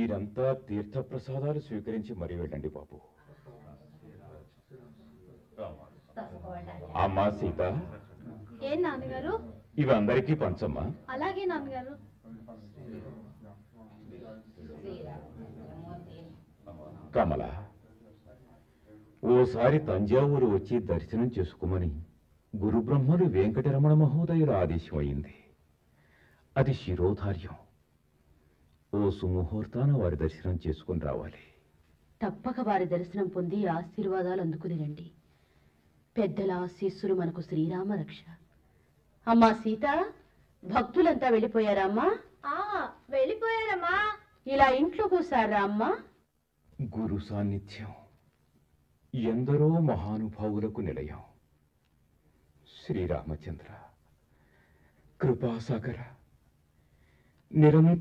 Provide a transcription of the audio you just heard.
మీరంతా తీర్థప్రసాదాలు స్వీకరించి మరీ వెళ్ళండి బాబు అమ్మా సీత ఏం నాన్నగారు ఇవి అందరికీ పంచమ్మా అలాగే నాన్నగారు కమల ఓసారి తంజావూరు వచ్చి దర్శనం చేసుకోమని గురుబ్రహ్మలు వెంకటరమణ మహోదయుల ఆదేశం అయింది అది శిరోధార్యం ఓ సుముహూర్తాన వారి దర్శనం చేసుకుని రావాలి తప్పక వారి దర్శనం పొంది ఆశీర్వాదాలు అందుకుని రండి పెద్దల ఆశీస్సులు మనకు శ్రీరామ రక్ష అమ్మా సీత భక్తులంతా వెళ్ళిపోయారా అమ్మా ఆ వెళ్ళిపోయారమ్మా ఇలా ఇంట్లో కూసారా అమ్మా గురు సాన్నిధ్యం ఎందరో మహానుభావులకు నిలయం శ్రీరామచంద్ర కృపాసాగర నిరంతర